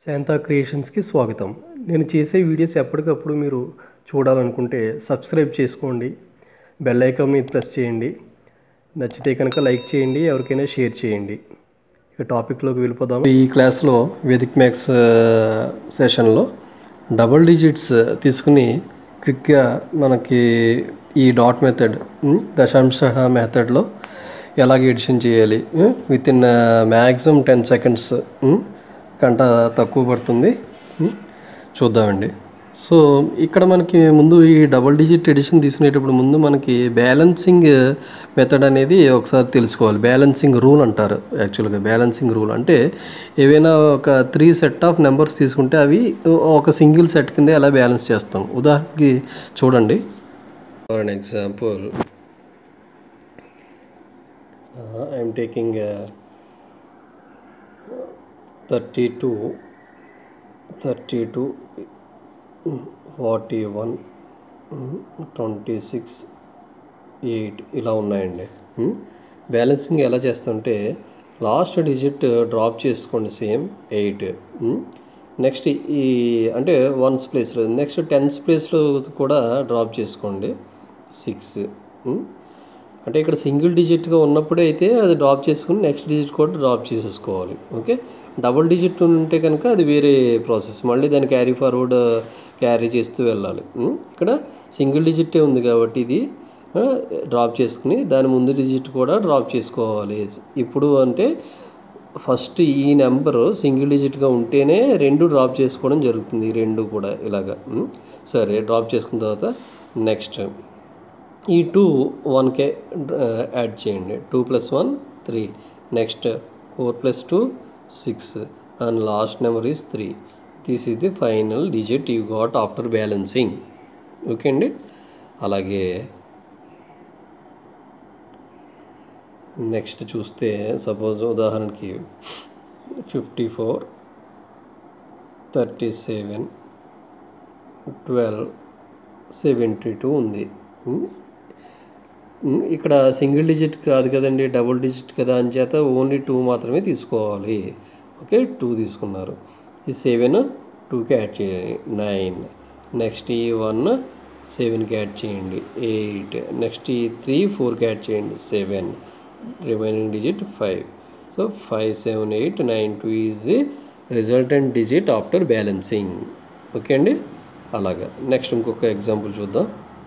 శాంతా క్రియేషన్స్కి స్వాగతం నేను చేసే వీడియోస్ ఎప్పటికప్పుడు మీరు చూడాలనుకుంటే సబ్స్క్రైబ్ చేసుకోండి బెల్ ఐకాన్ మీద ప్రెస్ చేయండి నచ్చితే కనుక లైక్ చేయండి ఎవరికైనా షేర్ చేయండి ఇక టాపిక్లోకి వెళ్ళిపోదాం ఈ క్లాస్లో వేదిక్ మ్యాథ్స్ సెషన్లో డబుల్ డిజిట్స్ తీసుకుని క్విక్గా మనకి ఈ డాట్ మెథడ్ దశాంశ మెథడ్లో ఎలాగ ఎడిషన్ చేయాలి within maximum ten seconds గంట తక్కువ పడుతుంది ఉమ్, చూద్దామండి సో ఇక్కడ మనకి ముందు ఈ డబుల్ డిజిట్ ఎడిషన్ తీసుకునేటప్పుడు ముందు మనకి బ్యాలెన్సింగ్ మెథడ్ అనేది ఒకసారి తెలుసుకోవాలి బ్యాలెన్సింగ్ రూల్ అంటారు యాక్చువల్గా బ్యాలెన్సింగ్ రూల్ అంటే ఏవైనా ఒక త్రీ సెట్ ఆఫ్ నెంబర్స్ తీసుకుంటే అవి ఒక సింగిల్ సెట్ కింద ఎలా బ్యాలెన్స్ చేస్తాం ఉదాహరణకి చూడండి for an example I'm taking thirty two thirty two forty one twenty six eight ఇలా ఉన్నాయండి బ్యాలెన్సింగ్ ఎలా చేస్తుంటే లాస్ట్ డిజిట్ డ్రాప్ చేసుకోండి సేమ్ ఎయిట్ నెక్స్ట్ ఈ అంటే వన్స్ ప్లేస్లో నెక్స్ట్ టెన్స్ ప్లేస్లో కూడా డ్రాప్ చేసుకోండి సిక్స్ అంటే ఇక్కడ సింగిల్ డిజిట్గా ఉన్నప్పుడే అయితే అది డ్రాప్ చేసుకుని నెక్స్ట్ డిజిట్ కూడా డ్రాప్ చేసేసుకోవాలి ఓకే డబుల్ డిజిట్ ఉంటే కనుక అది వేరే ప్రాసెస్ మళ్ళీ దాన్ని క్యారీ ఫార్వర్డ్ క్యారీ చేస్తూ వెళ్ళాలి ఉం? ఇక్కడ సింగిల్ డిజిటే ఉంది కాబట్టి ఇది డ్రాప్ చేసుకుని దాని ముందు డిజిట్ కూడా డ్రాప్ చేసుకోవాలి ఇప్పుడు అంటే ఫస్ట్ ఈ నెంబర్ సింగిల్ డిజిట్గా ఉంటేనే రెండు డ్రాప్ చేసుకోవడం జరుగుతుంది ఈ రెండు కూడా ఇలాగా ఉం? సరే డ్రాప్ చేసుకున్న తర్వాత నెక్స్ట్ ఈ టూ వన్కే యాడ్ చేయండి two plus one three next four plus two six and last number is three this is the final digit you got after balancing okay అండి అలాగే నెక్స్ట్ చూస్తే సపోజ్ ఉదాహరణకి fifty four thirty seven twelve seventy two um um, ఉమ్, ఇక్కడ single digit కాదు కదండి double digit కదా అని చేత ఓన్లీ టూ మాత్రమే తీసుకోవాలి ఓకే టూ తీసుకున్నారు ఈ సెవెన్ టూకి యాడ్ చేయండి నైన్ నెక్స్ట్ ఈ వన్ సెవెన్కి యాడ్ చేయండి ఎయిట్ నెక్స్ట్ ఈ త్రీ ఫోర్కి యాడ్ చేయండి seven remaining digit five so five seven eight nine two is the resultant digit after balancing okay అండి అలాగా నెక్స్ట్ ఇంకొక ఎగ్జాంపుల్ చూద్దాం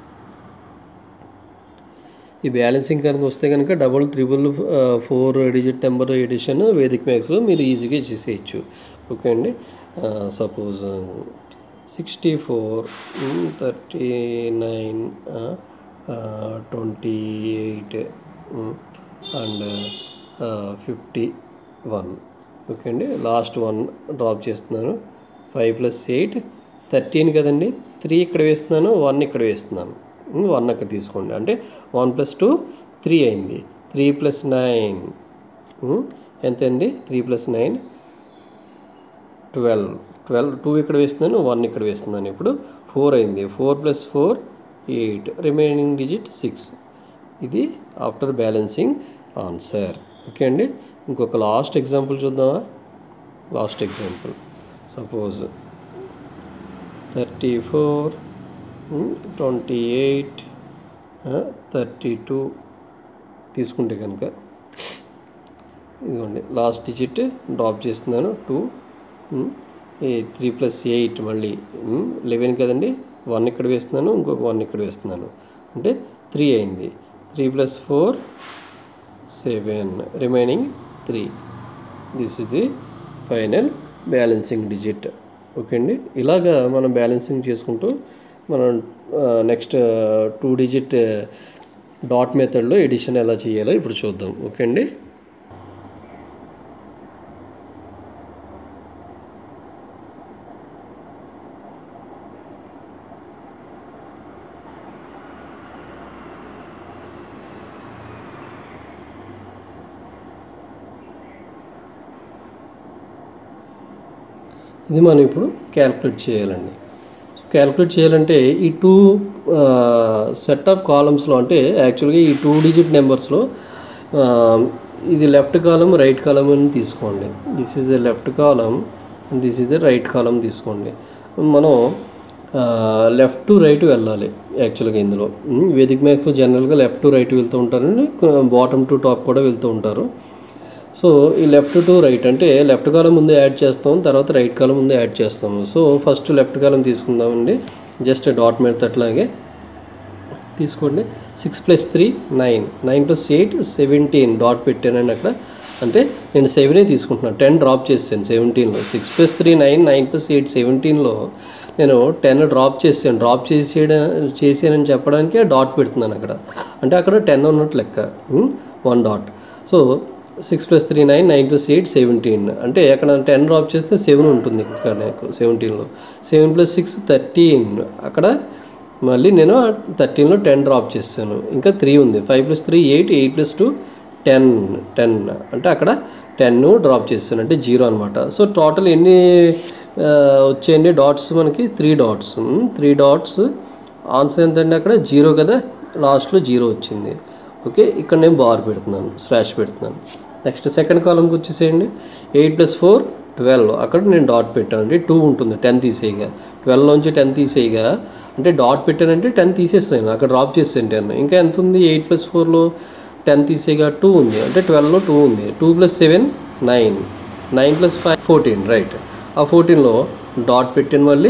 ఈ బ్యాలెన్సింగ్ కనుక వస్తే కనుక double triple four digit number addition Vedic మ్యాక్స్లో మీరు ఈజీగా చేసేయచ్చు ఓకే అండి suppose sixty four thirty nine twenty eight and fifty one okay అండి లాస్ట్ వన్ డ్రాప్ చేస్తున్నాను ఫైవ్ ప్లస్ ఎయిట్ థర్టీన్ కదండి త్రీ ఇక్కడ వేస్తున్నాను వన్ ఇక్కడ వేస్తున్నాను వన్ అక్కడ తీసుకోండి అంటే వన్ ప్లస్ టూ త్రీ అయింది త్రీ ప్లస్ నైన్ ఎంత అండి three plus nine twelve twelve two ఇక్కడ వేస్తున్నాను వన్ ఇక్కడ వేస్తున్నాను ఇప్పుడు ఫోర్ అయింది four plus four eight remaining digit six ఇది ఆఫ్టర్ బ్యాలెన్సింగ్ ఆన్సర్ ఓకే అండి ఇంకొక లాస్ట్ ఎగ్జాంపుల్ చూద్దామా last example suppose thirty four twenty eight thirty two తీసుకుంటే కనుక ఇదిగోండి లాస్ట్ డిజిట్ డ్రాప్ చేస్తున్నాను టూ త్రీ ప్లస్ ఎయిట్ మళ్ళీ లెవెన్ కదండి వన్ ఇక్కడ వేస్తున్నాను ఇంకొక వన్ ఇక్కడ వేస్తున్నాను అంటే త్రీ అయింది three plus four seven remaining three this is the final balancing digit okay అండి ఇలాగా మనం బ్యాలెన్సింగ్ చేసుకుంటూ మనం నెక్స్ట్ టూ డిజిట్ డాట్ మెథడ్లో ఎడిషన్ ఎలా చేయాలో ఇప్పుడు చూద్దాం ఓకే అండి ఇది మనం ఇప్పుడు క్యాల్కులేట్ చేయాలండి క్యాల్కులేట్ చేయాలంటే ఈ టూ సెట్ ఆఫ్ కాలమ్స్లో అంటే యాక్చువల్గా ఈ టూ డిజిట్ నెంబర్స్లో ఇది లెఫ్ట్ కాలం రైట్ కాలం అని తీసుకోండి this is the left column this is the right column తీసుకోండి మనం లెఫ్ట్ టు రైట్ వెళ్ళాలి యాక్చువల్గా ఇందులో ఉమ్, వేదిక్ మ్యాథ్స్ జనరల్గా లెఫ్ట్ టు రైట్ వెళ్తూ ఉంటారండి బాటమ్ టు టాప్ కూడా వెళ్తూ ఉంటారు సో ఈ లెఫ్ట్ టు రైట్ అంటే లెఫ్ట్ కాలం ముందు యాడ్ చేస్తాం తర్వాత రైట్ కాలం ముందు యాడ్ చేస్తాము సో ఫస్ట్ లెఫ్ట్ కాలం తీసుకుందామండి జస్ట్ డాట్ మెథడ్ అట్లాగే తీసుకోండి six plus three nine nine plus eight seventeen dot పెట్టానండి అక్కడ అంటే నేను సెవెనే తీసుకుంటున్నాను టెన్ డ్రాప్ చేసాను సెవెంటీన్లో six plus three nine nine plus eight సెవెంటీన్లో నేను టెన్ డ్రాప్ చేసాను డ్రాప్ చేసేయడం చేసానని చెప్పడానికి డాట్ పెడుతున్నాను అక్కడ అంటే అక్కడ టెన్ ఉన్నట్టు లెక్క one dot so six plus three nine nine plus eight seventeen అంటే అక్కడ టెన్ డ్రాప్ చేస్తే సెవెన్ ఉంటుంది ఇక్కడ నాకు సెవెంటీన్లో సెవెన్ ప్లస్ సిక్స్ థర్టీన్ అక్కడ మళ్ళీ నేను థర్టీన్లో టెన్ డ్రాప్ చేశాను ఇంకా త్రీ ఉంది five plus three eight eight plus two ten ten అంటే అక్కడ టెన్ డ్రాప్ చేశాను అంటే జీరో అనమాట సో టోటల్ ఎన్ని ఆ, వచ్చాయండి డాట్స్ మనకి three dots three dots answer ఎంతండి అక్కడ జీరో కదా లాస్ట్లో జీరో వచ్చింది ఓకే ఇక్కడ నేను బార్ పెడుతున్నాను స్లాష్ పెడుతున్నాను నెక్స్ట్ సెకండ్ కాలంకి వచ్చేసేయండి ఎయిట్ ప్లస్ ఫోర్ ట్వెల్వ్ అక్కడ నేను డాట్ పెట్టాను అంటే టూ ఉంటుంది టెన్ తీసేయగా ట్వెల్వ్లోంచి టెన్ తీసేయగా అంటే డాట్ పెట్టానంటే టెన్ తీసేస్తాను అక్కడ డ్రాప్ చేసాను టెన్ ఇంకా ఎంత ఉంది ఎయిట్ ప్లస్ ఫోర్లో టెన్ తీసేగా టూ ఉంది అంటే ట్వెల్వ్లో టూ ఉంది two plus seven nine nine plus five fourteen right ఆ ఫోర్టీన్లో డాట్ పెట్టాను మళ్ళీ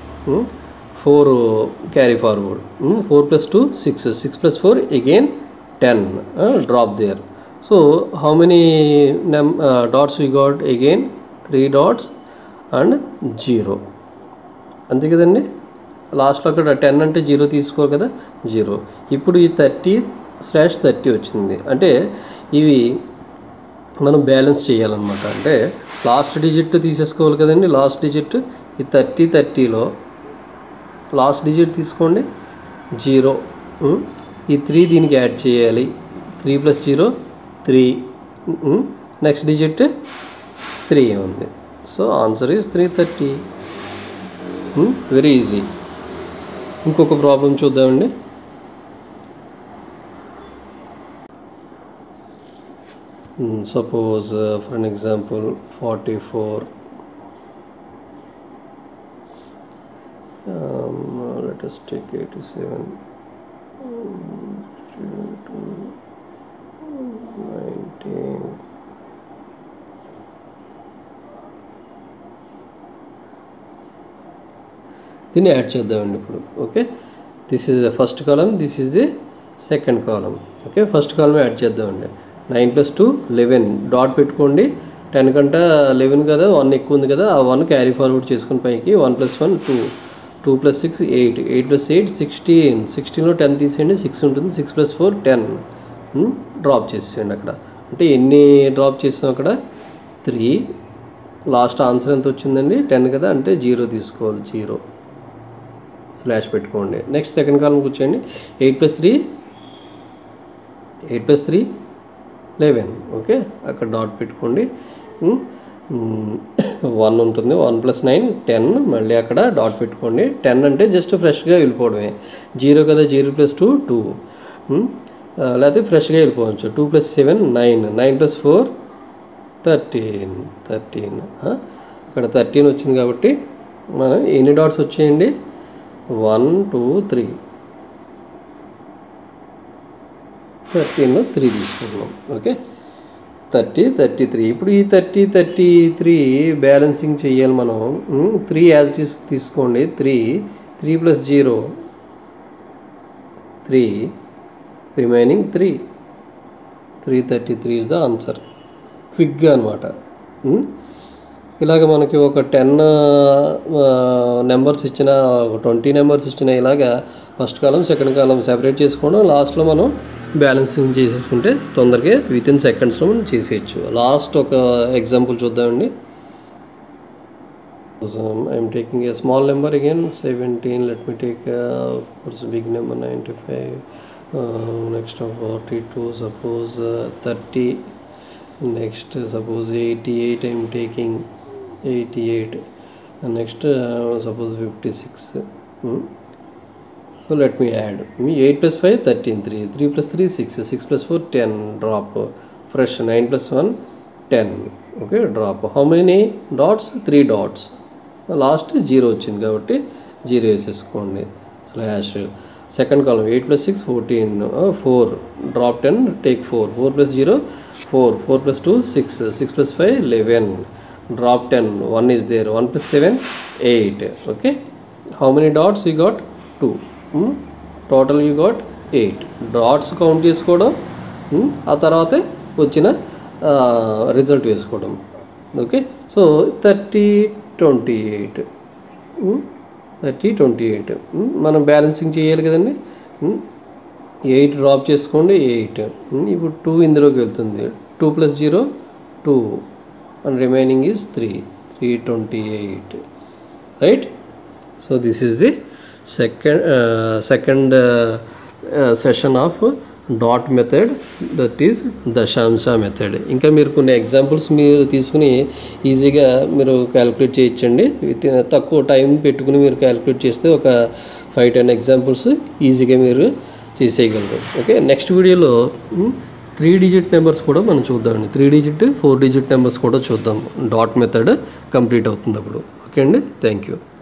four carry forward four plus two six six plus four again ten drop there so how many నెమ్ dots we got again three dots and zero అంతే కదండి లాస్ట్లో అక్కడ ten అంటే జీరో తీసుకో కదా జీరో ఇప్పుడు ఈ థర్టీ స్లాష్ థర్టీ వచ్చింది అంటే ఇవి మనం బ్యాలెన్స్ చేయాలన్నమాట అంటే లాస్ట్ డిజిట్ తీసేసుకోవాలి కదండి లాస్ట్ డిజిట్ ఈ థర్టీ థర్టీలో లాస్ట్ డిజిట్ తీసుకోండి జీరో ఉమ్, ఈ త్రీ దీనికి యాడ్ చేయాలి three plus zero three next digit three ఉంది so answer is three thirty very easy ఇంకొక ప్రాబ్లం చూద్దామండి suppose for an example forty four let us take 87 19 దీన్ని యాడ్ చేద్దామండి ఇప్పుడు okay this is the first column this is the second column okay first column add చేద్దామండి nine plus two eleven dot పెట్టుకోండి ten కంటే eleven కదా one ఎక్కువ ఉంది కదా ఆ వన్ క్యారీ ఫార్వర్డ్ చేసుకుని పైకి one plus one two two plus six eight eight plus eight sixteen సిక్స్టీన్లో టెన్ తీసేయండి సిక్స్ ఉంటుంది six plus four ten drop చేసేయండి అక్కడ అంటే ఎన్ని డ్రాప్ చేసాం అక్కడ త్రీ లాస్ట్ ఆన్సర్ ఎంత వచ్చిందండి టెన్ కదా అంటే జీరో తీసుకోవాలి జీరో స్లాష్ పెట్టుకోండి నెక్స్ట్ సెకండ్ కాలం కూర్చోండి eight plus three eight plus three eleven okay అక్కడ డాట్ పెట్టుకోండి వన్ ఉంటుంది వన్ ప్లస్ నైన్ టెన్ మళ్ళీ అక్కడ డాట్ పెట్టుకోండి టెన్ అంటే జస్ట్ ఫ్రెష్గా వెళ్ళిపోవడమే జీరో కదా జీరో ప్లస్ టూ టూ లేకపోతే ఫ్రెష్గా వెళ్ళిపోవచ్చు two plus seven nine nine plus four thirteen thirteen ఇక్కడ థర్టీన్ వచ్చింది కాబట్టి మనం ఎన్ని డాట్స్ వచ్చాయండి వన్ టూ త్రీ థర్టీన్లో త్రీ తీసుకుంటున్నాం ఓకే థర్టీ థర్టీ త్రీ ఇప్పుడు ఈ థర్టీ థర్టీ త్రీ బ్యాలెన్సింగ్ చేయాలి మనం త్రీ యాజ్ ఇట్ తీసుకోండి three three plus zero three remaining three three thirty three is the answer క్విక్గా అనమాట ఇలాగ మనకి ఒక టెన్ నెంబర్స్ ఇచ్చిన ఒక ట్వంటీ నెంబర్స్ ఇచ్చిన ఇలాగా first column second column separate చేసుకోవడం లాస్ట్లో మనం బ్యాలెన్సింగ్ చేసేసుకుంటే తొందరగా విత్ ఇన్ సెకండ్స్లో మనం చేసేయచ్చు లాస్ట్ ఒక ఎగ్జాంపుల్ చూద్దామండి I'm taking a small number again seventeen let me take big number ninety five next forty two suppose thirty next suppose eighty eight I'm taking eighty eight next suppose fifty six so let me add me eight plus five thirteen three three plus three six six plus four ten drop fresh nine plus one ten okay drop how many dots three dots last zero వచ్చింది కాబట్టి zero వేసేసుకోండి slash second column eight plus six fourteen four drop ten take four four plus zero four four plus two six six plus five eleven drop ten one is there one plus seven eight okay how many dots you got two total you got eight dots count చేసుకోవడం hmm, ఆ తర్వాతే వచ్చిన result వేసుకోవడం okay so thirty twenty eight thirty twenty eight మనం balancing చేయాలి కదండి eight drop చేసుకోండి eight ఇప్పుడు టూ ఇందులోకి వెళ్తుంది two plus zero two and remaining is three three twenty eight right so this is the second second session of dot method that is దశాంశ method ఇంకా మీరు కొన్ని ఎగ్జాంపుల్స్ మీరు తీసుకుని ఈజీగా మీరు క్యాలిక్యులేట్ చేయొచ్చండి విత్ తక్కువ టైం పెట్టుకుని మీరు క్యాలిక్యులేట్ చేస్తే ఒక ఫైవ్ టెన్ ఎగ్జాంపుల్స్ ఈజీగా మీరు చేసేయగలరు ఓకే నెక్స్ట్ వీడియోలో త్రీ డిజిట్ నెంబర్స్ కూడా మనం చూద్దామండి three digit four digit numbers కూడా చూద్దాం డాట్ మెథడ్ కంప్లీట్ అవుతుంది అప్పుడు ఓకే అండి థ్యాంక్ యూ